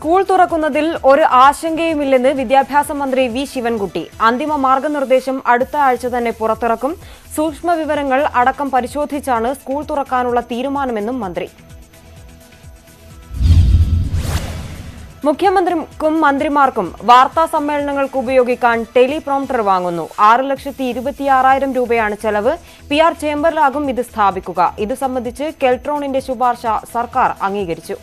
school തുറക്കുന്നതിൽ ഒരു ആശങ്കയുമില്ലെന്ന് വിദ്യാഭ്യാസ മന്ത്രി വി ശിവൻകുട്ടി അന്തിമ മാർഗനിർദ്ദേശം അടുത്ത ആഴ്ച തന്നെ പുറത്തിറക്കും സൂക്ഷ്മ വിവരങ്ങൾ അടക്കം പരിശോധിച്ചാണ് സ്കൂൾ തുറക്കാനുള്ള തീരുമാനമെന്നും മന്ത്രി മുഖ്യമന്ത്രിക്കും മന്ത്രിമാർക്കും വാർത്താ സമ്മേളനങ്ങൾക്ക് ഉപയോഗിക്കാൻ ടെലിപ്രോംപ്റ്റർ വാങ്ങുന്നു ആറ് ലക്ഷത്തി ഇരുപത്തിയാറായിരം രൂപയാണ് ചെലവ് പി ആർ ചേംബറിലാകും ഇത് സ്ഥാപിക്കുക ഇത് സംബന്ധിച്ച് കെൽട്രോണിന്റെ ശുപാർശ സർക്കാർ അംഗീകരിച്ചു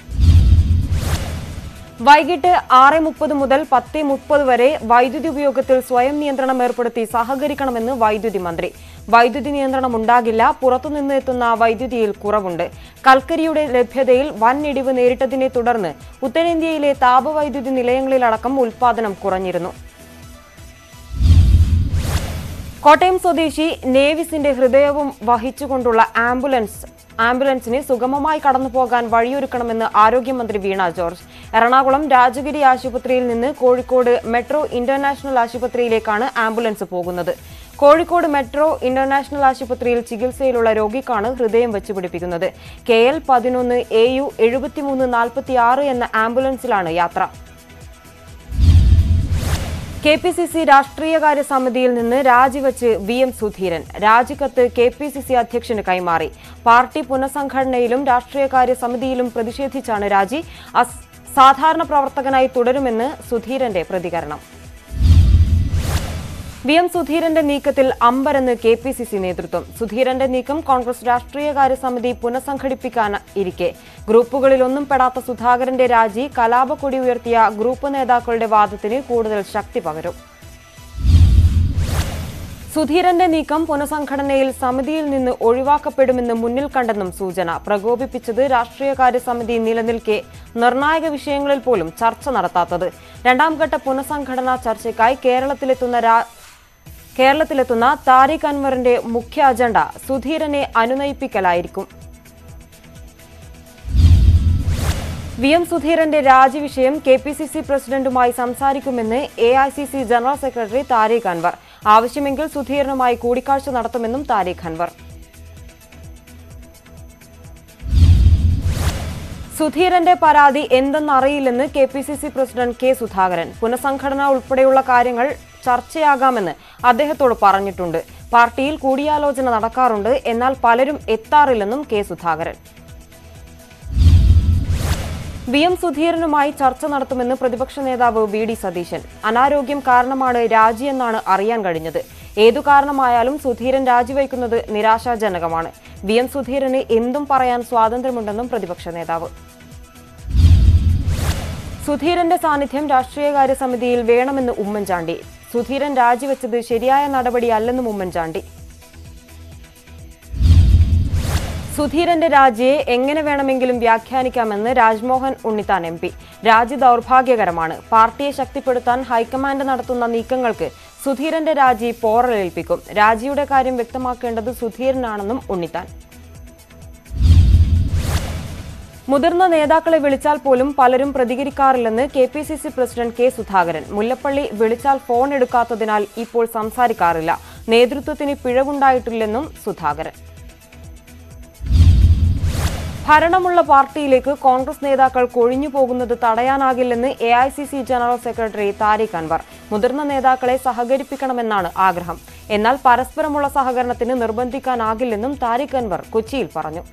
വൈകിട്ട് ആറ് മുപ്പത് മുതൽ പത്ത് മുപ്പത് വരെ വൈദ്യുതി ഉപയോഗത്തിൽ സ്വയം നിയന്ത്രണം ഏർപ്പെടുത്തി സഹകരിക്കണമെന്ന് വൈദ്യുതി മന്ത്രി വൈദ്യുതി നിയന്ത്രണം ഉണ്ടാകില്ല പുറത്തുനിന്ന് എത്തുന്ന വൈദ്യുതിയിൽ കുറവുണ്ട് കൽക്കരിയുടെ ലഭ്യതയിൽ വൻ ഇടിവ് നേരിട്ടതിനെ തുടർന്ന് ഉത്തരേന്ത്യയിലെ താപവൈദ്യുതി നിലയങ്ങളിലടക്കം ഉൽപാദനം കുറഞ്ഞിരുന്നു കോട്ടയം സ്വദേശി നേവിസിന്റെ ഹൃദയവും വഹിച്ചുകൊണ്ടുള്ള ആംബുലൻസ് ആംബുലൻസിന് സുഗമമായി കടന്നുപോകാൻ വഴിയൊരുക്കണമെന്ന് ആരോഗ്യമന്ത്രി വീണ ജോർജ് എറണാകുളം രാജഗിരി ആശുപത്രിയിൽ നിന്ന് കോഴിക്കോട് മെട്രോ ഇന്റർനാഷണൽ ആശുപത്രിയിലേക്കാണ് ആംബുലൻസ് പോകുന്നത് കോഴിക്കോട് മെട്രോ ഇന്റർനാഷണൽ ആശുപത്രിയിൽ ചികിത്സയിലുള്ള രോഗിക്കാണ് ഹൃദയം വെച്ചുപിടിപ്പിക്കുന്നത് കെ എൽ പതിനൊന്ന് എ യു എഴുപത്തിമൂന്ന് നാൽപ്പത്തിയാറ് എന്ന ആംബുലൻസിലാണ് യാത്ര കെ പി സി സി രാഷ്ട്രീയകാര്യ സമിതിയിൽ നിന്ന് രാജിവെച്ച് വി എം സുധീരൻ രാജിക്കത്ത് കെ പി സി സി അധ്യക്ഷന് കൈമാറി പാർട്ടി പുനഃസംഘടനയിലും രാഷ്ട്രീയകാര്യ സമിതിയിലും പ്രതിഷേധിച്ചാണ് രാജി അസ്- സാധാരണ പ്രവർത്തകനായി തുടരുമെന്ന് സുധീരന്റെ പ്രതികരണം വി എം സുധീരന്റെ നീക്കത്തിൽ അമ്പരെന്ന് കെ പി സി സി നേതൃത്വം സുധീരന്റെ നീക്കം കോൺഗ്രസ് രാഷ്ട്രീയകാര്യ സമിതി പുനഃസംഘടിപ്പിക്കാൻ ഇരിക്കെ ഗ്രൂപ്പുകളിലൊന്നും പെടാത്ത സുധാകരന്റെ രാജി കലാപക്കൊടി ഉയർത്തിയ ഗ്രൂപ്പ് നേതാക്കളുടെ വാദത്തിന് കൂടുതൽ ശക്തി പകരും സുധീരന്റെ നീക്കം പുനഃസംഘടനയിൽ സമിതിയിൽ നിന്ന് ഒഴിവാക്കപ്പെടുമെന്ന് മുന്നിൽ കണ്ടെന്നും സൂചന പ്രകോപിപ്പിച്ചത് രാഷ്ട്രീയകാര്യ സമിതി നിലനിൽക്കെ നിർണായക വിഷയങ്ങളിൽ പോലും ചർച്ച നടത്താത്തത് രണ്ടാം ഘട്ട പുനഃസംഘടനാ ചർച്ചയ്ക്കായി കേരളത്തിലെത്തുന്ന രാ- കേരളത്തിലെത്തുന്ന താരിഖ് അൻവറിന്റെ മുഖ്യ അജണ്ട സുധീരനെ അനുനയിപ്പിക്കലായിരിക്കും വി എം സുധീരന്റെ രാജിവിഷയം കെ പി സി സി പ്രസിഡന്റുമായി സംസാരിക്കുമെന്ന് A I C C general secretary Tariq Anwar ആവശ്യമെങ്കിൽ സുധീരനുമായി കൂടിക്കാഴ്ച നടത്തുമെന്നും താരിഖ് അൻവർ സുധീരന്റെ പരാതി എന്തെന്നറിയില്ലെന്ന് K P C C president K Sudhakaran പുനഃസംഘടന ഉൾപ്പെടെയുള്ള കാര്യങ്ങൾ ചർച്ചയാകാമെന്ന് അദ്ദേഹത്തോട് പറഞ്ഞിട്ടുണ്ട് പാർട്ടിയിൽ കൂടിയാലോചന നടക്കാറുണ്ട് എന്നാൽ പലരും എത്താറില്ലെന്നും കെ സുധാകരൻ വി എം സുധീരനുമായി ചർച്ച നടത്തുമെന്ന് പ്രതിപക്ഷ നേതാവ് വി ഡി സതീശൻ അനാരോഗ്യം കാരണമാണ് രാജിയെന്നാണ് അറിയാൻ കഴിഞ്ഞത് ഏതു കാരണമായാലും സുധീരൻ രാജിവെക്കുന്നത് നിരാശാജനകമാണ് വി എം സുധീരന് എന്തും പറയാൻ സ്വാതന്ത്ര്യമുണ്ടെന്നും പ്രതിപക്ഷ നേതാവ് സുധീരന്റെ സാന്നിധ്യം രാഷ്ട്രീയകാര്യ സമിതിയിൽ വേണമെന്ന് ഉമ്മൻചാണ്ടി സുധീരൻ രാജിവെച്ചത് ശരിയായ നടപടിയല്ലെന്നും ഉമ്മൻചാണ്ടി സുധീരന്റെ രാജിയെ എങ്ങനെ വേണമെങ്കിലും വ്യാഖ്യാനിക്കാമെന്ന് രാജ്മോഹൻ ഉണ്ണിത്താൻ എം പി രാജി ദൗർഭാഗ്യകരമാണ് പാർട്ടിയെ ശക്തിപ്പെടുത്താൻ ഹൈക്കമാൻഡ് നടത്തുന്ന നീക്കങ്ങൾക്ക് സുധീരന്റെ രാജി പോറലേൽപ്പിക്കും രാജിയുടെ കാര്യം വ്യക്തമാക്കേണ്ടത് സുധീരനാണെന്നും ഉണ്ണിത്താൻ മുതിർന്ന നേതാക്കളെ വിളിച്ചാൽ പോലും പലരും പ്രതികരിക്കാറില്ലെന്ന് K P C C president K Sudhakaran Mullappally വിളിച്ചാൽ ഫോൺ എടുക്കാത്തതിനാൽ ഇപ്പോൾ സംസാരിക്കാറില്ല നേതൃത്വത്തിന് പിഴവുണ്ടായിട്ടില്ലെന്നും സുധാകരൻ ഭരണമുള്ള പാർട്ടിയിലേക്ക് കോൺഗ്രസ് നേതാക്കൾ കൊഴിഞ്ഞു പോകുന്നത് തടയാനാകില്ലെന്ന് A I C C general secretary Tariq Anwar മുതിർന്ന നേതാക്കളെ സഹകരിപ്പിക്കണമെന്നാണ് ആഗ്രഹം എന്നാൽ പരസ്പരമുള്ള സഹകരണത്തിന് നിർബന്ധിക്കാനാകില്ലെന്നും താരിഖ് അൻവർ കൊച്ചിയിൽ പറഞ്ഞു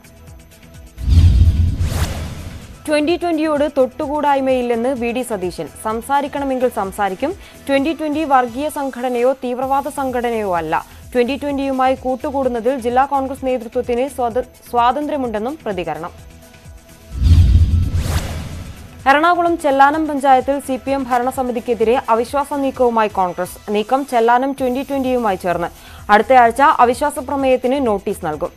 ട്വന്റി ട്വന്റിയോട് തൊട്ടുകൂടായ്മയില്ലെന്ന് വി ഡി സതീശൻ സംസാരിക്കണമെങ്കിൽ സംസാരിക്കും ട്വന്റി ട്വന്റി വർഗീയ സംഘടനയോ തീവ്രവാദ സംഘടനയോ അല്ല ട്വന്റി ട്വന്റിയുമായി കൂട്ടുകൂടുന്നതിൽ ജില്ലാ കോൺഗ്രസ് നേതൃത്വത്തിന് സ്വത- സ്വാതന്ത്ര്യമുണ്ടെന്നും പ്രതികരണം എറണാകുളം ചെല്ലാനം പഞ്ചായത്തിൽ സി പി എം ഭരണസമിതിക്കെതിരെ അവിശ്വാസ നീക്കവുമായി കോൺഗ്രസ് നീക്കം ചെല്ലാനം ട്വന്റി ട്വന്റിയുമായി ചേർന്ന് അടുത്തയാഴ്ച അവിശ്വാസ പ്രമേയത്തിന് നോട്ടീസ് നൽകും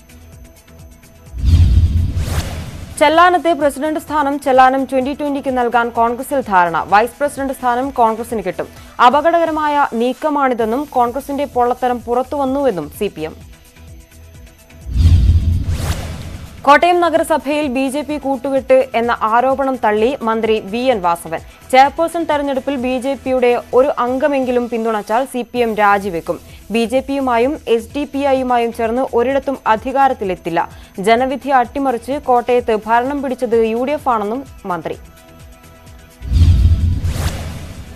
ചെല്ലാനത്തെ പ്രസിഡന്റ് സ്ഥാനം ചെല്ലാനം ട്വന്റി ട്വന്റിക്ക് നൽകാൻ കോൺഗ്രസിൽ ധാരണ വൈസ് പ്രസിഡന്റ് സ്ഥാനം കോൺഗ്രസിന് കിട്ടും അപകടകരമായ നീക്കമാണിതെന്നും കോൺഗ്രസിന്റെ പൊള്ളത്തരം പുറത്തുവന്നുവെന്നും സി പി എം കോട്ടയം നഗരസഭയിൽ ബി ജെ പി കൂട്ടുകെട്ട് എന്ന ആരോപണം തള്ളി മന്ത്രി വി എൻ വാസവൻ ചെയർപേഴ്സൺ തെരഞ്ഞെടുപ്പിൽ ബി ജെ പിയുടെ ഒരു അംഗമെങ്കിലും പിന്തുണച്ചാൽ സി പി എം രാജിവെക്കും ബി ജെ പിയുമായും എസ് ഡി പി ഐയുമായും ചേർന്ന് ഒരിടത്തും അധികാരത്തിലെത്തില്ല ജനവിധി അട്ടിമറിച്ച് കോട്ടയത്ത് ഭരണം പിടിച്ചത് യു ഡി എഫ് ആണെന്നും മന്ത്രി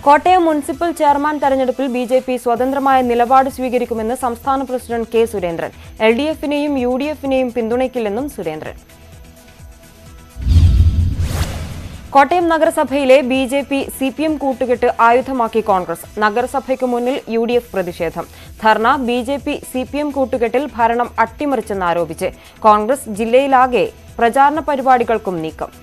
കോട്ടയം മുനിസിപ്പൽ ചെയർമാൻ തെരഞ്ഞെടുപ്പിൽ ബി ജെ പി സ്വതന്ത്രമായ നിലപാട് സ്വീകരിക്കുമെന്ന് സംസ്ഥാന president K Surendran L D എഫിനെയും യു ഡി എഫിനെയും പിന്തുണയ്ക്കില്ലെന്നും സുരേന്ദ്രൻ കോട്ടയം നഗരസഭയിലെ B J P C P M കൂട്ടുകെട്ട് ആയുധമാക്കി കോൺഗ്രസ് നഗരസഭയ്ക്ക് മുന്നിൽ യു ഡി എഫ് പ്രതിഷേധം ധർണ B J P C P M കൂട്ടുകെട്ടിൽ ഭരണം അട്ടിമറിച്ചെന്നാരോപിച്ച് കോൺഗ്രസ് ജില്ലയിലാകെ പ്രചാരണ പരിപാടികൾക്കും നീക്കം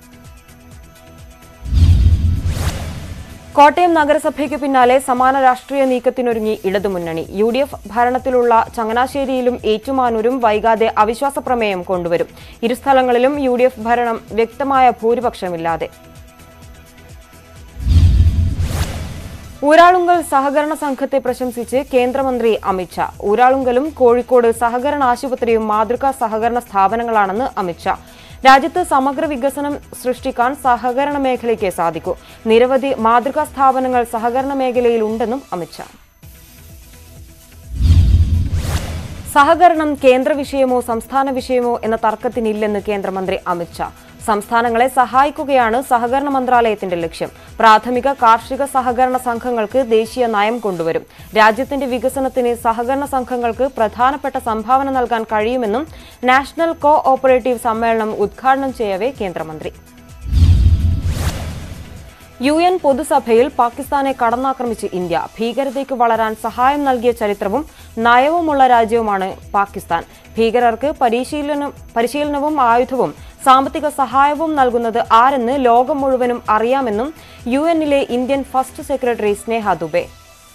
കോട്ടയം നഗരസഭയ്ക്ക് പിന്നാലെ സമാന രാഷ്ട്രീയ നീക്കത്തിനൊരുങ്ങി ഇടതുമുന്നണി യു ഡി എഫ് ഭരണത്തിലുള്ള ചങ്ങനാശ്ശേരിയിലും ഏറ്റുമാനൂരും വൈകാതെ അവിശ്വാസ പ്രമേയം കൊണ്ടുവരും ഇരു സ്ഥലങ്ങളിലും യു ഡി എഫ് ഭരണം വ്യക്തമായ ഭൂരിപക്ഷമില്ലാതെ ഊരാളുങ്കൽ സഹകരണ സംഘത്തെ പ്രശംസിച്ച് കേന്ദ്രമന്ത്രി അമിത്ഷാ ഊരാളുങ്കലും കോഴിക്കോട് സഹകരണ ആശുപത്രിയും മാതൃകാ സഹകരണ സ്ഥാപനങ്ങളാണെന്ന് അമിത്ഷാ രാജ്യത്ത് സമഗ്ര വികസനം സൃഷ്ടിക്കാൻ സഹകരണ മേഖലയ്ക്ക് സാധിക്കൂ നിരവധി മാതൃകാ സ്ഥാപനങ്ങൾ സഹകരണ മേഖലയിൽ ഉണ്ടെന്നും അമിത്ഷാ സഹകരണം കേന്ദ്ര വിഷയമോ സംസ്ഥാന വിഷയമോ എന്ന തർക്കത്തിനില്ലെന്ന് കേന്ദ്രമന്ത്രി അമിത്ഷാ സംസ്ഥാനങ്ങളെ സഹായിക്കുകയാണ് സഹകരണ മന്ത്രാലയത്തിന്റെ ലക്ഷ്യം പ്രാഥമിക കാർഷിക സഹകരണ സംഘങ്ങൾക്ക് ദേശീയ നയം കൊണ്ടുവരും രാജ്യത്തിന്റെ വികസനത്തിന് സഹകരണ സംഘങ്ങൾക്ക് പ്രധാനപ്പെട്ട സംഭാവന നൽകാൻ കഴിയുമെന്നും നാഷണൽ കോ ഓപ്പറേറ്റീവ് സമ്മേളനം ഉദ്ഘാടനം ചെയ്യവേ കേന്ദ്രമന്ത്രി യു എൻ പൊതുസഭയിൽ പാകിസ്ഥാനെ കടന്നാക്രമിച്ച് ഇന്ത്യ ഭീകരതയ്ക്ക് വളരാൻ സഹായം നൽകിയ ചരിത്രവും നയവുമുള്ള രാജ്യവുമാണ് പാകിസ്ഥാൻ ഭീകരർക്ക് പരിശീലനം പരിശീലനവും ആയുധവും സാമ്പത്തിക സഹായവും നൽകുന്നത് ആരെന്ന് ലോകം മുഴുവനും അറിയാമെന്നും യു എന്നിലെ Indian first secretary Sneha Dubey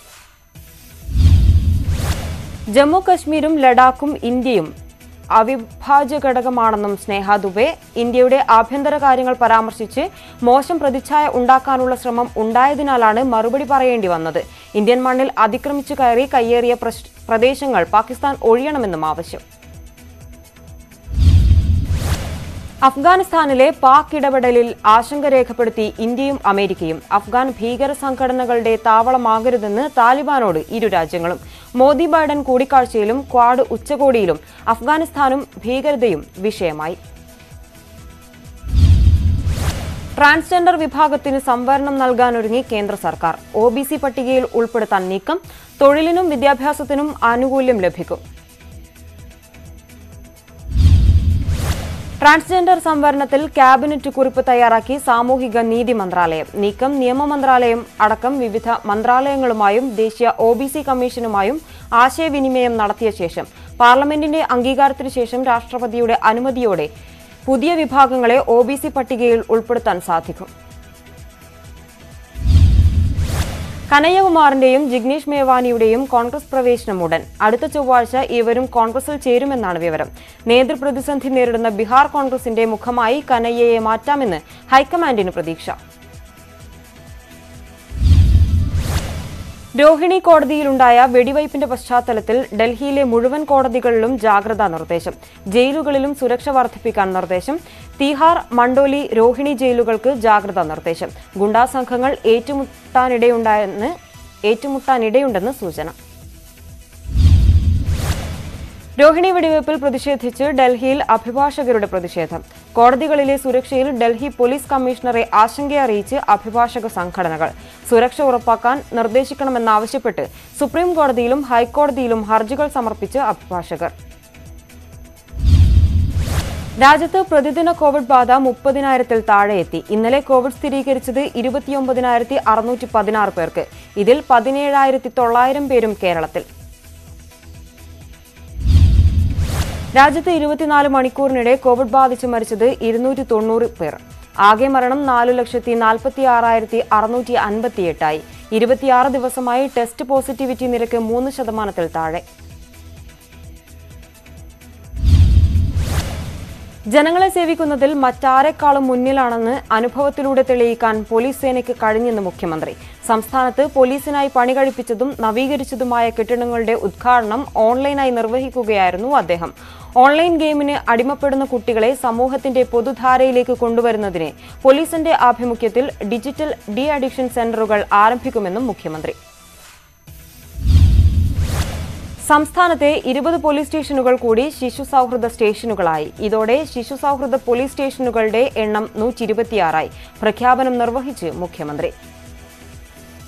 Jammu കശ്മീരും ലഡാക്കും ഇന്ത്യയും അവിഭാജ്യ ഘടകമാണെന്നും സ്നേഹ ദുബെ ഇന്ത്യയുടെ ആഭ്യന്തര കാര്യങ്ങൾ പരാമർശിച്ച് മോശം പ്രതിച്ഛായ ഉണ്ടാക്കാനുള്ള ശ്രമം ഉണ്ടായതിനാലാണ് മറുപടി പറയേണ്ടി വന്നത് ഇന്ത്യൻ മണ്ണിൽ അതിക്രമിച്ചു കയറി കയ്യേറിയ പ്രശ്- പ്രദേശങ്ങൾ പാകിസ്ഥാൻ ഒഴിയണമെന്നും ആവശ്യം അഫ്ഗാനിസ്ഥാനിലെ പാക് ഇടപെടലിൽ ആശങ്ക രേഖപ്പെടുത്തി ഇന്ത്യയും അമേരിക്കയും അഫ്ഗാൻ ഭീകര സംഘടനകളുടെ താവളമാകരുതെന്ന് താലിബാനോട് ഇരു രാജ്യങ്ങളും മോദി ബൈഡൻ കൂടിക്കാഴ്ചയിലും ക്വാഡ് ഉച്ചകോടിയിലും അഫ്ഗാനിസ്ഥാനും ഭീകരതയും വിഷയമായി ട്രാൻസ്ജെൻഡർ വിഭാഗത്തിന് സംവരണം നൽകാനൊരുങ്ങി കേന്ദ്ര സർക്കാർ ഒ ബി സി പട്ടികയിൽ ഉൾപ്പെടുത്താൻ നീക്കം തൊഴിലിനും വിദ്യാഭ്യാസത്തിനും ആനുകൂല്യം ലഭിക്കും ട്രാൻസ്ജെൻഡർ സംവരണത്തിൽ ക്യാബിനറ്റ് കുറിപ്പ് തയ്യാറാക്കി സാമൂഹിക നീതി മന്ത്രാലയം നീക്കം നിയമ മന്ത്രാലയം അടക്കം വിവിധ മന്ത്രാലയങ്ങളുമായും ദേശീയ ഒ ബി സി കമ്മീഷനുമായും ആശയവിനിമയം നടത്തിയ ശേഷം പാർലമെന്റിന്റെ അംഗീകാരത്തിനു ശേഷം രാഷ്ട്രപതിയുടെ അനുമതിയോടെ പുതിയ വിഭാഗങ്ങളെ ഒ ബി സി പട്ടികയിൽ ഉൾപ്പെടുത്താൻ സാധിക്കും കനയ്യകുമാറിന്റെയും ജിഗ്നേഷ് മേവാനിയുടെയും കോൺഗ്രസ് പ്രവേശനം ഉടൻ അടുത്ത ചൊവ്വാഴ്ച ഇവരും കോൺഗ്രസിൽ ചേരുമെന്നാണ് വിവരം നേതൃപ്രതിസന്ധി നേരിടുന്ന ബീഹാർ കോൺഗ്രസിന്റെ മുഖമായി കനയ്യയെ മാറ്റാമെന്ന് ഹൈക്കമാൻഡിന് പ്രതീക്ഷ രോഹിണി കോടതിയിലുണ്ടായ വെടിവയ്പിന്റെ പശ്ചാത്തലത്തിൽ ഡൽഹിയിലെ മുഴുവൻ കോടതികളിലും ജാഗ്രതാ നിർദ്ദേശം ജയിലുകളിലും സുരക്ഷ വർദ്ധിപ്പിക്കാൻ നിർദ്ദേശം തീഹാർ മണ്ടോലി രോഹിണി ജയിലുകൾക്ക് ജാഗ്രതാ നിർദ്ദേശം ഗുണ്ടാ സംഘങ്ങൾ ഏറ്റുമുട്ടാനിടയുണ്ടെന്ന് ഏറ്റുമുട്ടാനിടയുണ്ടെന്ന് സൂചന രോഹിണി വെടിവയ്പിൽ പ്രതിഷേധിച്ച് ഡൽഹിയിൽ അഭിഭാഷകരുടെ പ്രതിഷേധം കോടതികളിലെ സുരക്ഷയിൽ ഡൽഹി പോലീസ് കമ്മീഷണറെ ആശങ്കയറിയിച്ച് അഭിഭാഷക സംഘടനകൾ സുരക്ഷ ഉറപ്പാക്കാൻ നിർദ്ദേശിക്കണമെന്നാവശ്യപ്പെട്ട് സുപ്രീം കോടതിയിലും ഹൈക്കോടതിയിലും ഹർജികൾ സമർപ്പിച്ച് അഭിഭാഷകർ രാജ്യത്ത് പ്രതിദിന കോവിഡ് ബാധ മുപ്പതിനായിരത്തിൽ താഴെ എത്തി ഇന്നലെ കോവിഡ് സ്ഥിരീകരിച്ചത് ഇരുപത്തിയൊമ്പതിനായിരത്തി അറുന്നൂറ്റി പതിനാറ് പേർക്ക് ഇതിൽ പതിനേഴായിരത്തി തൊള്ളായിരം പേരും കേരളത്തിൽ രാജ്യത്ത് ഇരുപത്തിനാല് മണിക്കൂറിനിടെ കോവിഡ് ബാധിച്ച് മരിച്ചത് ഇരുന്നൂറ്റി തൊണ്ണൂറ് പേർ ആകെ മരണം നാലു ലക്ഷത്തി നാൽപ്പത്തി ആറായിരത്തി അറുന്നൂറ്റി അൻപത്തിയെട്ടായി ഇരുപത്തിയാറ് ദിവസമായി ടെസ്റ്റ് പോസിറ്റിവിറ്റി നിരക്ക് മൂന്ന് ശതമാനത്തിൽ താഴെ ജനങ്ങളെ സേവിക്കുന്നതിൽ മറ്റാരെക്കാളും മുന്നിലാണെന്ന് അനുഭവത്തിലൂടെ തെളിയിക്കാൻ പോലീസ് സേനയ്ക്ക് കഴിഞ്ഞെന്ന് മുഖ്യമന്ത്രി സംസ്ഥാനത്ത് പോലീസിനായി പണി കഴിപ്പിച്ചതും നവീകരിച്ചതുമായ കെട്ടിടങ്ങളുടെ ഉദ്ഘാടനം ഓൺലൈനായി നിർവഹിക്കുകയായിരുന്നു അദ്ദേഹം ഓൺലൈൻ ഗെയിമിന് അടിമപ്പെടുന്ന കുട്ടികളെ സമൂഹത്തിന്റെ പൊതുധാരയിലേക്ക് കൊണ്ടുവരുന്നതിന് പോലീസിന്റെ ആഭിമുഖ്യത്തിൽ ഡിജിറ്റൽ ഡി അഡിക്ഷൻ സെന്ററുകൾ ആരംഭിക്കുമെന്നും മുഖ്യമന്ത്രി സംസ്ഥാനത്തെ ഇരുപത് പോലീസ് സ്റ്റേഷനുകൾ കൂടി ശിശു സൗഹൃദ സ്റ്റേഷനുകളായി ഇതോടെ ശിശു സൗഹൃദ പോലീസ് സ്റ്റേഷനുകളുടെ എണ്ണം നൂറ്റി ഇരുപത്തിയാറായി പ്രഖ്യാപനം നിർവഹിച്ച് മുഖ്യമന്ത്രി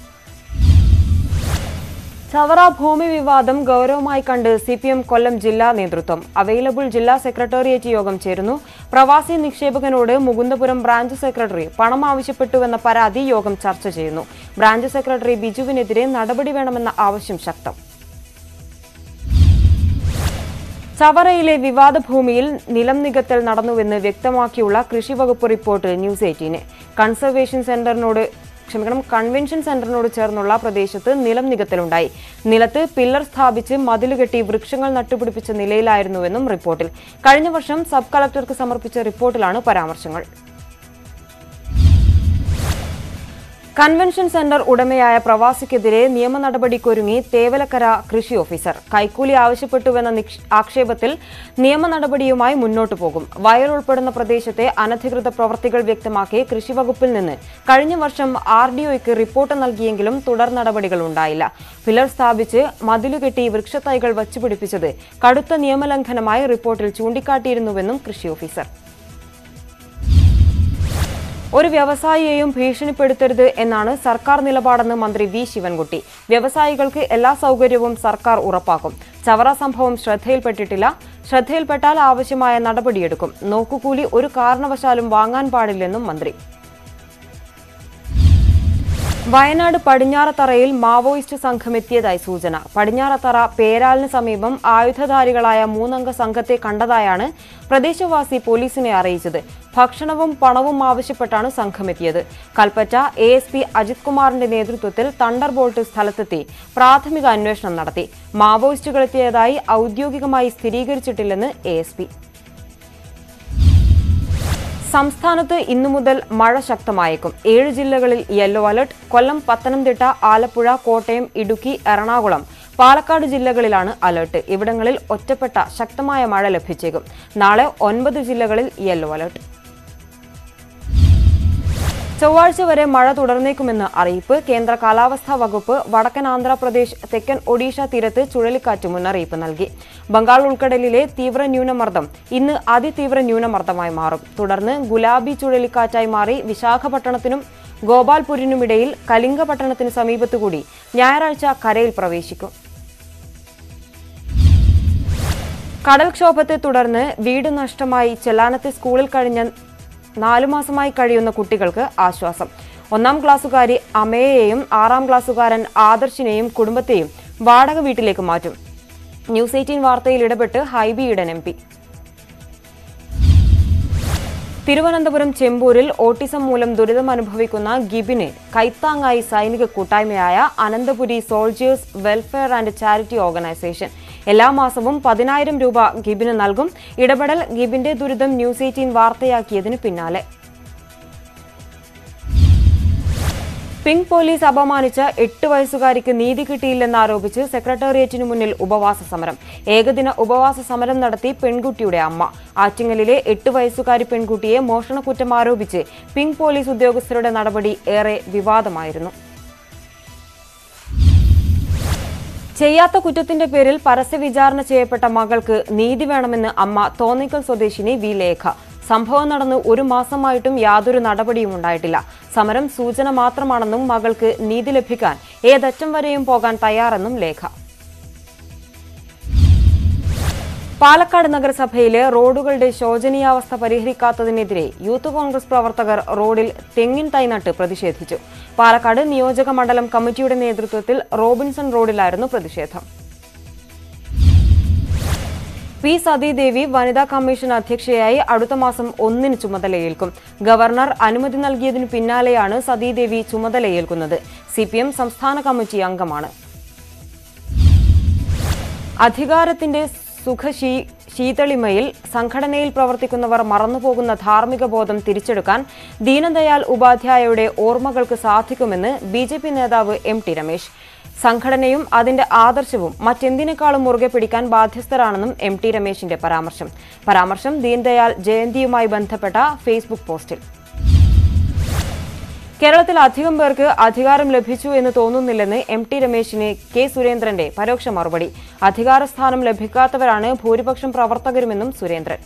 ചവറ ഭൂമി വിവാദം ഗൗരവമായി കണ്ട് സി പി എം കൊല്ലം ജില്ലാ നേതൃത്വം അവൈലബിൾ ജില്ലാ സെക്രട്ടേറിയറ്റ് യോഗം ചേരുന്നു പ്രവാസി നിക്ഷേപകനോട് മുകുന്ദപുരം ബ്രാഞ്ച് സെക്രട്ടറി പണം ആവശ്യപ്പെട്ടുവെന്ന പരാതി യോഗം ചർച്ച ചെയ്യുന്നു ബ്രാഞ്ച് സെക്രട്ടറി ബിജുവിനെതിരെ നടപടി വേണമെന്ന ആവശ്യം ശക്തം ചവറയിലെ വിവാദ ഭൂമിയിൽ നിലം നികത്തൽ നടന്നുവെന്ന് വ്യക്തമാക്കിയുള്ള കൃഷി വകുപ്പ് റിപ്പോർട്ട് ന്യൂസ് എയ്റ്റീന് കൺസർവേഷൻ സെന്ററിനോട് ക്ഷമിക്കണം കൺവെൻഷൻ സെന്ററിനോട് ചേർന്നുള്ള പ്രദേശത്ത് നിലം നികത്തലുണ്ടായി നിലത്ത് പില്ലർ സ്ഥാപിച്ച് മതിലുകെട്ടി വൃക്ഷങ്ങൾ നട്ടുപിടിപ്പിച്ച നിലയിലായിരുന്നുവെന്നും റിപ്പോർട്ടിൽ കഴിഞ്ഞ വർഷം സബ് കളക്ടർക്ക് സമർപ്പിച്ച റിപ്പോർട്ടിലാണ് പരാമർശങ്ങൾ കൺവെൻഷൻ സെന്റർ ഉടമയായ പ്രവാസിക്കെതിരെ നിയമ നടപടിക്കൊരുങ്ങി തേവലക്കര കൃഷി ഓഫീസർ കൈക്കൂലി ആവശ്യപ്പെട്ടുവെന്ന നിക്ഷ- ആക്ഷേപത്തിൽ നിയമ നടപടിയുമായി മുന്നോട്ടു പോകും വയൽ ഉൾപ്പെടുന്ന പ്രദേശത്തെ അനധികൃത പ്രവർത്തികൾ വ്യക്തമാക്കി കൃഷി വകുപ്പിൽ നിന്ന് കഴിഞ്ഞ വർഷം ആർ ഡിഒയ്ക്ക് റിപ്പോർട്ട് നൽകിയെങ്കിലും തുടർ നടപടികൾ ഉണ്ടായില്ല പില്ലർ സ്ഥാപിച്ച് മതിലുകെട്ടി വൃക്ഷത്തൈകൾ വച്ചുപിടിപ്പിച്ചത് കടുത്ത നിയമലംഘനമായി റിപ്പോർട്ടിൽ ചൂണ്ടിക്കാട്ടിയിരുന്നുവെന്നും കൃഷി ഓഫീസർ ഒരു വ്യവസായിയെയും ഭീഷണിപ്പെടുത്തരുത് എന്നാണ് സർക്കാർ നിലപാടെന്ന് മന്ത്രി വി ശിവൻകുട്ടി വ്യവസായികൾക്ക് എല്ലാ സൗകര്യവും സർക്കാർ ഉറപ്പാക്കും ചവറ സംഭവം ശ്രദ്ധയിൽപ്പെട്ടിട്ടില്ല ശ്രദ്ധയിൽപ്പെട്ടാൽ ആവശ്യമായ നടപടിയെടുക്കും നോക്കുകൂലി ഒരു കാരണവശാലും വാങ്ങാൻ പാടില്ലെന്നും മന്ത്രി വയനാട് പടിഞ്ഞാറത്തറയിൽ മാവോയിസ്റ്റ് സംഘം എത്തിയതായി സൂചന പടിഞ്ഞാറത്തറ പേരാലിന് സമീപം ആയുധധാരികളായ മൂന്നംഗ സംഘത്തെ കണ്ടതായാണ് പ്രദേശവാസി പോലീസിനെ അറിയിച്ചത് ഭക്ഷണവും പണവും ആവശ്യപ്പെട്ടാണ് സംഘമെത്തിയത് Kalpetta A S P Ajith കുമാറിന്റെ നേതൃത്വത്തിൽ തണ്ടർ ബോൾട്ട് സ്ഥലത്തെത്തി പ്രാഥമിക അന്വേഷണം നടത്തി മാവോയിസ്റ്റുകളെത്തിയതായി ഔദ്യോഗികമായി സ്ഥിരീകരിച്ചിട്ടില്ലെന്ന് എ എസ് പി സംസ്ഥാനത്ത് ഇന്നു മുതൽ മഴ ശക്തമായേക്കും ഏഴ് ജില്ലകളിൽ യെല്ലോ അലർട്ട് കൊല്ലം പത്തനംതിട്ട ആലപ്പുഴ കോട്ടയം ഇടുക്കി എറണാകുളം പാലക്കാട് ജില്ലകളിലാണ് അലർട്ട് ഇവിടങ്ങളിൽ ഒറ്റപ്പെട്ട ശക്തമായ മഴ ലഭിച്ചേക്കും നാളെ ഒൻപത് ജില്ലകളിൽ യെല്ലോ അലർട്ട് ചൊവ്വാഴ്ച വരെ മഴ തുടർന്നേക്കുമെന്ന് അറിയിപ്പ് കേന്ദ്ര കാലാവസ്ഥാ വകുപ്പ് വടക്കൻ ആന്ധ്രാപ്രദേശ് തെക്കൻ ഒഡീഷ തീരത്ത് ചുഴലിക്കാറ്റ് മുന്നറിയിപ്പ് നൽകി ബംഗാൾ ഉൾക്കടലിലെ തീവ്ര ന്യൂനമർദ്ദം ഇന്ന് അതിതീവ്ര ന്യൂനമർദ്ദമായി മാറും തുടർന്ന് ഗുലാബി ചുഴലിക്കാറ്റായി മാറി വിശാഖപട്ടണത്തിനും ഗോപാൽപൂരിനുമിടയിൽ കലിംഗപട്ടണത്തിന് സമീപത്തുകൂടി ഞായറാഴ്ച കരയിൽ പ്രവേശിക്കും കടൽക്ഷോഭത്തെ തുടർന്ന് വീട് നഷ്ടമായി ചെല്ലാനത്തെ സ്കൂളിൽ കഴിഞ്ഞ നാലു മാസമായി കഴിയുന്ന കുട്ടികൾക്ക് ആശ്വാസം ഒന്നാം ക്ലാസ്സുകാരി അമയെയും ആറാം ക്ലാസ്സുകാരൻ ആദർശിനെയും കുടുംബത്തെയും വാടക വീട്ടിലേക്ക് മാറ്റും ന്യൂസ് എയ്റ്റീൻ വാർത്തയിൽ ഇടപെട്ട് ഹൈബി ഈഡൻ എം പി തിരുവനന്തപുരം ചെമ്പൂരിൽ ഓട്ടിസം മൂലം ദുരിതമനുഭവിക്കുന്ന ഗിബിന് കൈത്താങ്ങായി സൈനിക കൂട്ടായ്മയായ Ananthapuri soldiers welfare and charity organisation എല്ലാ മാസവും പതിനായിരം രൂപ ഗിബിന് നൽകും ഇടപെടൽ ഗിബിന്റെ ദുരിതം ന്യൂസ് എയ്റ്റീൻ വാർത്തയാക്കിയതിന് പിന്നാലെ പിങ്ക് പോലീസ് അപമാനിച്ച എട്ട് വയസ്സുകാരിക്ക് നീതി കിട്ടിയില്ലെന്നാരോപിച്ച് സെക്രട്ടേറിയറ്റിനു മുന്നിൽ ഉപവാസ സമരം ഏകദിന ഉപവാസ സമരം നടത്തി പെൺകുട്ടിയുടെ അമ്മ ആറ്റിങ്ങലിലെ എട്ട് വയസ്സുകാരി പെൺകുട്ടിയെ മോഷണക്കുറ്റം ആരോപിച്ച് പിങ്ക് പോലീസ് ഉദ്യോഗസ്ഥരുടെ നടപടി ഏറെ വിവാദമായിരുന്നു ചെയ്യാത്ത കുറ്റത്തിന്റെ പേരിൽ പരസ്യ വിചാരണ ചെയ്യപ്പെട്ട മകൾക്ക് നീതി വേണമെന്ന് അമ്മ തോന്നിക്കൽ സ്വദേശിനി വി ലേഖ സംഭവം നടന്ന് ഒരു മാസമായിട്ടും യാതൊരു നടപടിയും ഉണ്ടായിട്ടില്ല സമരം സൂചന മാത്രമാണെന്നും മകൾക്ക് നീതി ലഭിക്കാൻ ഏതറ്റം വരെയും പോകാൻ തയ്യാറെന്നും ലേഖ പാലക്കാട് നഗരസഭയിലെ റോഡുകളുടെ ശോചനീയാവസ്ഥ പരിഹരിക്കാത്തതിനെതിരെ യൂത്ത് കോൺഗ്രസ് പ്രവർത്തകർ റോഡിൽ തെങ്ങിൻ തൈ നട്ട് പ്രതിഷേധിച്ചു പാലക്കാട് നിയോജക മണ്ഡലം കമ്മിറ്റിയുടെ നേതൃത്വത്തിൽ റോബിൻസൺ റോഡിലായിരുന്നു പ്രതിഷേധം പി സതീദേവി വനിതാ കമ്മീഷൻ അധ്യക്ഷയായി അടുത്ത മാസം ഒന്നിന് ചുമതലയേൽക്കും ഗവർണർ അനുമതി നൽകിയതിനു പിന്നാലെയാണ് സതീദേവി ചുമതലയേൽക്കുന്നത് സി സംസ്ഥാന കമ്മിറ്റി അംഗമാണ് അധികാരത്തിന്റെ സുഖശീ ശീതളിമയിൽ സംഘടനയിൽ പ്രവർത്തിക്കുന്നവർ മറന്നുപോകുന്ന ധാർമ്മിക ബോധം തിരിച്ചെടുക്കാൻ ദീനദയാൽ ഉപാധ്യായയുടെ ഓർമ്മകൾക്ക് സാധിക്കുമെന്ന് ബി ജെ പി നേതാവ് എം ടി രമേശ് സംഘടനയും അതിന്റെ ആദർശവും മറ്റെന്തിനേക്കാളും മുറുകെ പിടിക്കാൻ ബാധ്യസ്ഥരാണെന്നും എം ടി രമേശിന്റെ പരാമർശം പരാമർശം ദീൻദയാൽ ജയന്തിയുമായി ബന്ധപ്പെട്ട ഫേസ്ബുക്ക് പോസ്റ്റിൽ കേരളത്തിൽ അധികം പേർക്ക് അധികാരം ലഭിച്ചു എന്ന് തോന്നുന്നില്ലെന്ന് എം ടി രമേശിന് കെ സുരേന്ദ്രന്റെ പരോക്ഷ മറുപടി അധികാരസ്ഥാനം ലഭിക്കാത്തവരാണ് ഭൂരിപക്ഷം പ്രവർത്തകരുമെന്നും സുരേന്ദ്രൻ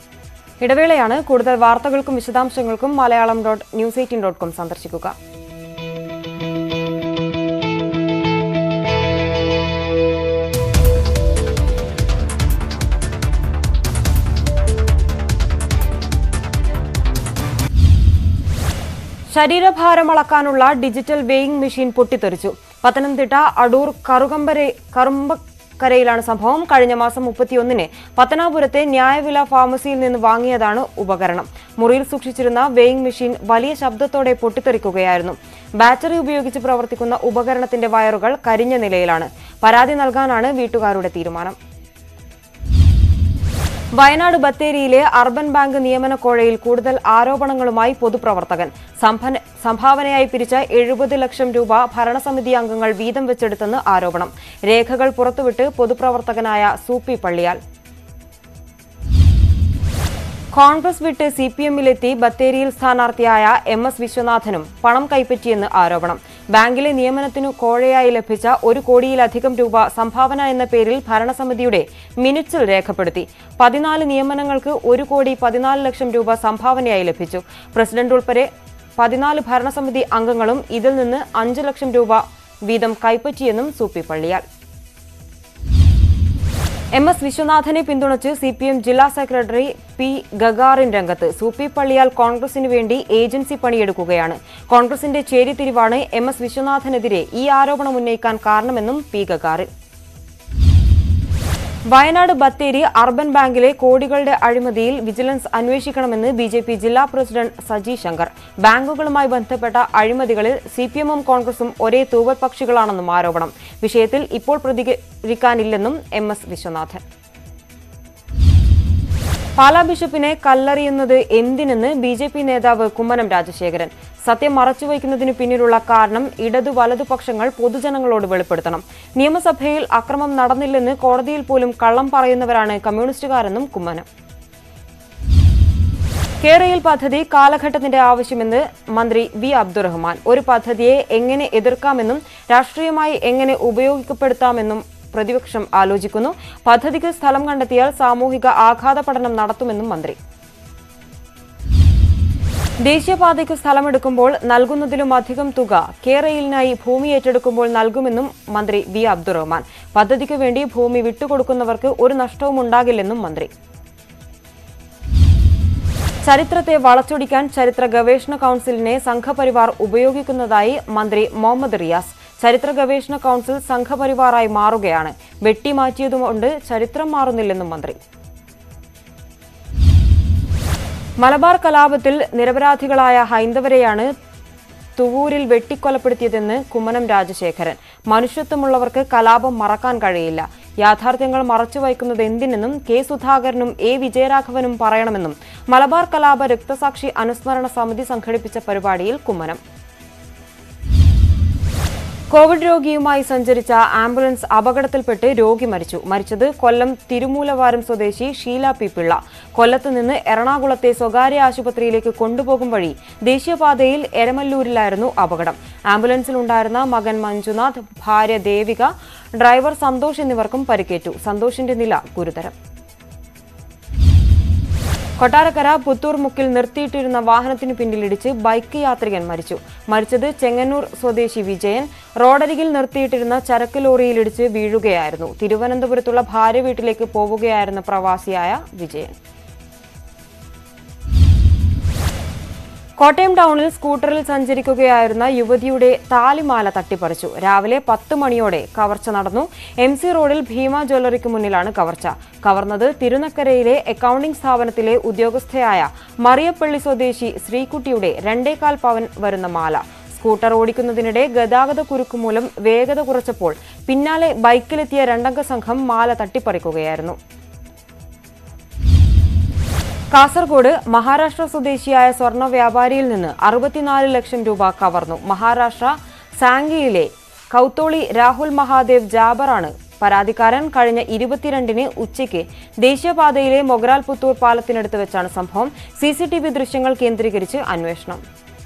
ഇടവേളയാണ് കൂടുതൽ വാർത്തകൾക്കും വിശദാംശങ്ങൾക്കും Malayalam dot news eighteen dot com സന്ദർശിക്കുക ശരീരഭാരം അളക്കാനുള്ള ഡിജിറ്റൽ വെയിങ് മെഷീൻ പൊട്ടിത്തെറിച്ചു പത്തനംതിട്ട അടൂർ കറുകമ്പരെ കറുമ്പക്കരയിലാണ് സംഭവം കഴിഞ്ഞ മാസം മുപ്പത്തിയൊന്നിന് പത്തനാപുരത്തെ ന്യായവില ഫാർമസിയിൽ നിന്ന് വാങ്ങിയതാണ് ഉപകരണം മുറിയിൽ സൂക്ഷിച്ചിരുന്ന വെയിങ് മെഷീൻ വലിയ ശബ്ദത്തോടെ പൊട്ടിത്തെറിക്കുകയായിരുന്നു ബാറ്ററി ഉപയോഗിച്ച് പ്രവർത്തിക്കുന്ന ഉപകരണത്തിന്റെ വയറുകൾ കരിഞ്ഞ നിലയിലാണ് പരാതി നൽകാനാണ് വീട്ടുകാരുടെ തീരുമാനം വയനാട് ബത്തേരിയിലെ അർബൻ ബാങ്ക് നിയമന കോഴയിൽ കൂടുതൽ ആരോപണങ്ങളുമായി പൊതുപ്രവർത്തകൻ സംഭന- സംഭാവനയായി പിരിച്ച എഴുപത് ലക്ഷം രൂപ ഭരണസമിതി അംഗങ്ങൾ വീതം വെച്ചെടുത്തെന്ന് ആരോപണം രേഖകൾ പുറത്തുവിട്ട് പൊതുപ്രവർത്തകനായ സൂപ്പി പള്ളിയാൽ കോൺഗ്രസ് വിട്ട് സി പി എമ്മിലെത്തി ബത്തേരിയിൽ സ്ഥാനാർത്ഥിയായ എം എസ് വിശ്വനാഥനും പണം കൈപ്പറ്റിയെന്ന് ആരോപണം ബാങ്കിലെ നിയമനത്തിനു കോഴയായി ലഭിച്ച ഒരു കോടിയിലധികം രൂപ സംഭാവന എന്ന പേരിൽ ഭരണസമിതിയുടെ മിനിറ്റ്സിൽ രേഖപ്പെടുത്തി പതിനാല് നിയമനങ്ങൾക്ക് ഒരു കോടി പതിനാല് ലക്ഷം രൂപ സംഭാവനയായി ലഭിച്ചു പ്രസിഡന്റ് ഉൾപ്പെടെ പതിനാല് ഭരണസമിതി അംഗങ്ങളും ഇതിൽ നിന്ന് അഞ്ച് ലക്ഷം രൂപ വീതം കൈപ്പറ്റിയെന്നും സൂപ്പി പള്ളിയാൽ എം എസ് വിശ്വനാഥനെ പിന്തുണച്ച് സി പി എം ജില്ലാ സെക്രട്ടറി പി ഗഗാറിൻ രംഗത്ത് സൂപ്പി പള്ളിയാൽ കോൺഗ്രസിനു വേണ്ടി ഏജൻസി പണിയെടുക്കുകയാണ് കോൺഗ്രസിന്റെ ചേരിതിരിവാണ് എം എസ് വിശ്വനാഥനെതിരെ ഈ ആരോപണം ഉന്നയിക്കാൻ കാരണമെന്നും പി ഗഗാറിൻ വയനാട് ബത്തേരി അർബൻ ബാങ്കിലെ കോടികളുടെ അഴിമതിയിൽ വിജിലൻസ് അന്വേഷിക്കണമെന്ന് ബി ജെ പി ജില്ലാ പ്രസിഡന്റ് സജി ശങ്കർ ബാങ്കുകളുമായി ബന്ധപ്പെട്ട അഴിമതികളിൽ സി പി എമ്മും കോൺഗ്രസും ഒരേ തൂവൽ പക്ഷികളാണെന്നും ആരോപണം വിഷയത്തിൽ ഇപ്പോൾ പ്രതികരിക്കാനില്ലെന്നും എം എസ് വിശ്വനാഥൻ പാലാ ബിഷപ്പിനെ കല്ലെറിയുന്നത് എന്തിനെന്ന് ബി ജെ പി നേതാവ് കുമ്മനം രാജശേഖരൻ സത്യം മറച്ചുവയ്ക്കുന്നതിന് പിന്നിലുള്ള കാരണം ഇടതു വലതുപക്ഷങ്ങൾ പൊതുജനങ്ങളോട് വെളിപ്പെടുത്തണം നിയമസഭയിൽ അക്രമം നടന്നില്ലെന്ന് കോടതിയിൽ പോലും കള്ളം പറയുന്നവരാണ് കമ്മ്യൂണിസ്റ്റുകാരെന്നും കുമ്മനം കേരയിൽ പദ്ധതി കാലഘട്ടത്തിന്റെ ആവശ്യമെന്ന് മന്ത്രി വി അബ്ദുറഹ്മാൻ ഒരു പദ്ധതിയെ എങ്ങനെ എതിർക്കാമെന്നും രാഷ്ട്രീയമായി എങ്ങനെ ഉപയോഗപ്പെടുത്താമെന്നും പ്രതിപക്ഷം ആലോചിക്കുന്നു പദ്ധതിക്ക് സ്ഥലം കണ്ടെത്തിയാൽ സാമൂഹിക ആഘാത പഠനം നടത്തുമെന്നും മന്ത്രി ദേശീയപാതയ്ക്ക് സ്ഥലമെടുക്കുമ്പോൾ നൽകുന്നതിലും അധികം തുക കേരയിലിനായി ഭൂമി ഏറ്റെടുക്കുമ്പോൾ നൽകുമെന്നും മന്ത്രി വി അബ്ദുറഹ്മാൻ പദ്ധതിക്ക് വേണ്ടി ഭൂമി വിട്ടുകൊടുക്കുന്നവർക്ക് ഒരു നഷ്ടവും ഉണ്ടാകില്ലെന്നും മന്ത്രി ചരിത്രത്തെ വളച്ചൊടിക്കാൻ ചരിത്ര ഗവേഷണ കൌൺസിലിനെ സംഘപരിവാർ ഉപയോഗിക്കുന്നതായി മന്ത്രി മുഹമ്മദ് റിയാസ് ചരിത്ര ഗവേഷണ കൌൺസിൽ സംഘപരിവാറായി മാറുകയാണ് വെട്ടിമാറ്റിയതുകൊണ്ട് ചരിത്രം മാറുന്നില്ലെന്നും മന്ത്രി മലബാർ കലാപത്തിൽ നിരപരാധികളായ ഹൈന്ദവരെയാണ് തുവൂരിൽ വെട്ടിക്കൊലപ്പെടുത്തിയതെന്ന് കുമ്മനം രാജശേഖരൻ മനുഷ്യത്വമുള്ളവർക്ക് കലാപം മറക്കാൻ കഴിയില്ല യാഥാർത്ഥ്യങ്ങൾ മറച്ചുവയ്ക്കുന്നത് എന്തിനെന്നും കെ സുധാകരനും എ വിജയരാഘവനും പറയണമെന്നും മലബാർ കലാപ രക്തസാക്ഷി അനുസ്മരണ സമിതി സംഘടിപ്പിച്ച പരിപാടിയിൽ കുമ്മനം കോവിഡ് രോഗിയുമായി സഞ്ചരിച്ച ആംബുലൻസ് അപകടത്തിൽപ്പെട്ട് രോഗി മരിച്ചു മരിച്ചത് കൊല്ലം തിരുമൂലവാരം സ്വദേശി ഷീല പി പിള്ള കൊല്ലത്ത് നിന്ന് എറണാകുളത്തെ സ്വകാര്യ ആശുപത്രിയിലേക്ക് കൊണ്ടുപോകും വഴി ദേശീയപാതയിൽ എരമല്ലൂരിലായിരുന്നു അപകടം ആംബുലൻസിലുണ്ടായിരുന്ന മകൻ മഞ്ജുനാഥ് ഭാര്യ ദേവിക ഡ്രൈവർ സന്തോഷ് എന്നിവർക്കും പരിക്കേറ്റു സന്തോഷിന്റെ നില ഗുരുതരം കൊട്ടാരക്കര പുത്തൂർ മുക്കിൽ നിർത്തിയിട്ടിരുന്ന വാഹനത്തിനു പിന്നിലിടിച്ച് ബൈക്ക് യാത്രികൻ മരിച്ചു മരിച്ചത് ചെങ്ങന്നൂർ സ്വദേശി വിജയൻ റോഡരികിൽ നിർത്തിയിട്ടിരുന്ന ചരക്ക് ലോറിയിലിടിച്ച് വീഴുകയായിരുന്നു തിരുവനന്തപുരത്തുള്ള ഭാര്യ വീട്ടിലേക്ക് പോവുകയായിരുന്ന പ്രവാസിയായ വിജയൻ കോട്ടയം ടൗണിൽ സ്കൂട്ടറിൽ സഞ്ചരിക്കുകയായിരുന്ന യുവതിയുടെ താലിമാല തട്ടിപ്പറിച്ചു രാവിലെ പത്ത് മണിയോടെ കവർച്ച നടന്നു എം സി റോഡിൽ ഭീമ ജ്വല്ലറിക്ക് മുന്നിലാണ് കവർച്ച കവർന്നത് തിരുനക്കരയിലെ അക്കൌണ്ടിംഗ് സ്ഥാപനത്തിലെ ഉദ്യോഗസ്ഥയായ മറിയപ്പള്ളി സ്വദേശി ശ്രീകുട്ടിയുടെ രണ്ടേകാൽ പവൻ വരുന്ന മാല സ്കൂട്ടർ ഓടിക്കുന്നതിനിടെ ഗതാഗത കുരുക്ക് മൂലം വേഗത കുറച്ചപ്പോൾ പിന്നാലെ ബൈക്കിലെത്തിയ രണ്ടംഗ സംഘം മാല തട്ടിപ്പറിക്കുകയായിരുന്നു കാസർഗോഡ് മഹാരാഷ്ട്ര സ്വദേശിയായ സ്വർണ്ണ വ്യാപാരിയിൽ നിന്ന് അറുപത്തിനാല് ലക്ഷം രൂപ കവർന്നു മഹാരാഷ്ട്ര സാംഗിയിലെ കൗത്തോളി രാഹുൽ മഹാദേവ് ജാബറാണ് പരാതിക്കാരൻ കഴിഞ്ഞ ഇരുപത്തിരണ്ടിന് ഉച്ചയ്ക്ക് ദേശീയപാതയിലെ മൊഗ്രാൽ പുത്തൂർ പാലത്തിനടുത്ത് വെച്ചാണ് സംഭവം സി സി ടി വി ദൃശ്യങ്ങൾ കേന്ദ്രീകരിച്ച് അന്വേഷണം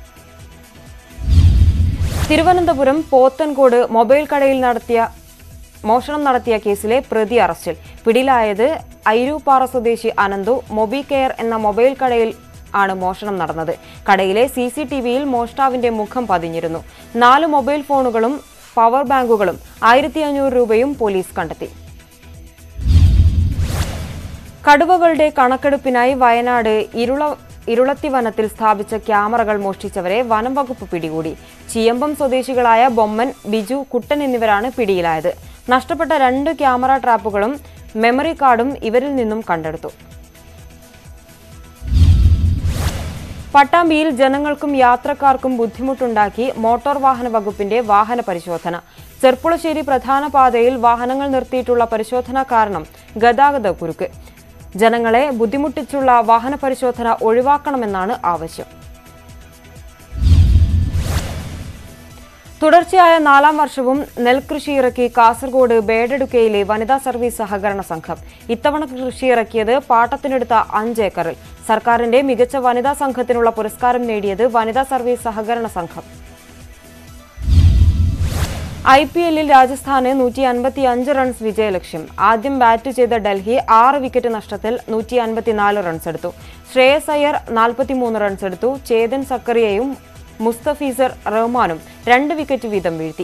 തിരുവനന്തപുരം പോത്തൻകോട് മൊബൈൽ കടയിൽ നടത്തിയ മോഷണം നടത്തിയ കേസിലെ പ്രതി അറസ്റ്റിൽ പിടിയിലായത് ഐരൂപ്പാറ സ്വദേശി അനന്തു മൊബി കെയർ എന്ന മൊബൈൽ കടയിൽ ആണ് മോഷണം നടന്നത് കടയിലെ സി സി ടി വിയിൽ മോഷ്ടാവിന്റെ മുഖം പതിഞ്ഞിരുന്നു നാല് മൊബൈൽ ഫോണുകളും പവർ ബാങ്കുകളും ആയിരത്തി അഞ്ഞൂറ് രൂപയും പോലീസ് കണ്ടെത്തി കടുവകളുടെ കണക്കെടുപ്പിനായി വയനാട് ഇരുള ഇരുളത്തി വനത്തിൽ സ്ഥാപിച്ച ക്യാമറകൾ മോഷ്ടിച്ചവരെ വനം വകുപ്പ് പിടികൂടി ചീയമ്പം സ്വദേശികളായ ബൊമ്മൻ ബിജു കുട്ടൻ എന്നിവരാണ് പിടിയിലായത് നഷ്ടപ്പെട്ട രണ്ട് ക്യാമറ ട്രാപ്പുകളും മെമ്മറി കാർഡും ഇവരിൽ നിന്നും കണ്ടെടുത്തു പട്ടാമ്പിയിൽ ജനങ്ങൾക്കും യാത്രക്കാർക്കും ബുദ്ധിമുട്ടുണ്ടാക്കി മോട്ടോർ വാഹന വകുപ്പിന്റെ വാഹന പരിശോധന ചെർപ്പുളശ്ശേരി പ്രധാന പാതയിൽ വാഹനങ്ങൾ നിർത്തിയിട്ടുള്ള പരിശോധന കാരണം ഗതാഗത കുരുക്ക് ജനങ്ങളെ ബുദ്ധിമുട്ടിച്ചുള്ള വാഹന പരിശോധന ഒഴിവാക്കണമെന്നാണ് ആവശ്യം തുടർച്ചയായ നാലാം വർഷവും നെൽകൃഷി ഇറക്കി കാസർഗോഡ് ബേഡെടുക്കയിലെ വനിതാ സർവീസ് സഹകരണ സംഘം ഇത്തവണ കൃഷി ഇറക്കിയത് പാട്ടത്തിനെടുത്ത അഞ്ച് ഏക്കറിൽ സർക്കാരിന്റെ മികച്ച വനിതാ സംഘത്തിനുള്ള പുരസ്കാരം നേടിയത് വനിതാ സർവീസ് സഹകരണ സംഘം ഐ പി എല്ലിൽ രാജസ്ഥാന് നൂറ്റി അൻപത്തി അഞ്ച് റൺസ് വിജയലക്ഷ്യം ആദ്യം ബാറ്റ് ചെയ്ത ഡൽഹി ആറ് വിക്കറ്റ് നഷ്ടത്തിൽ നൂറ്റി അൻപത്തിനാല് റൺസ് എടുത്തു ശ്രേയസ് അയ്യർ നാൽപ്പത്തിമൂന്ന് റൺസ് എടുത്തു ചേതൻ സക്കറിയയും മുസ്തഫീസർ റഹ്മാനും രണ്ട് വിക്കറ്റ് വീതം വീഴ്ത്തി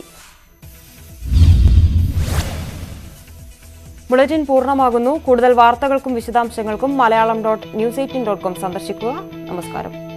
ബുള്ളറ്റിൻ പൂർണ്ണമാകുന്നു കൂടുതൽ വാർത്തകൾക്കും വിശദാംശങ്ങൾക്കും Malayalam dot news eighteen dot com സന്ദർശിക്കുക നമസ്കാരം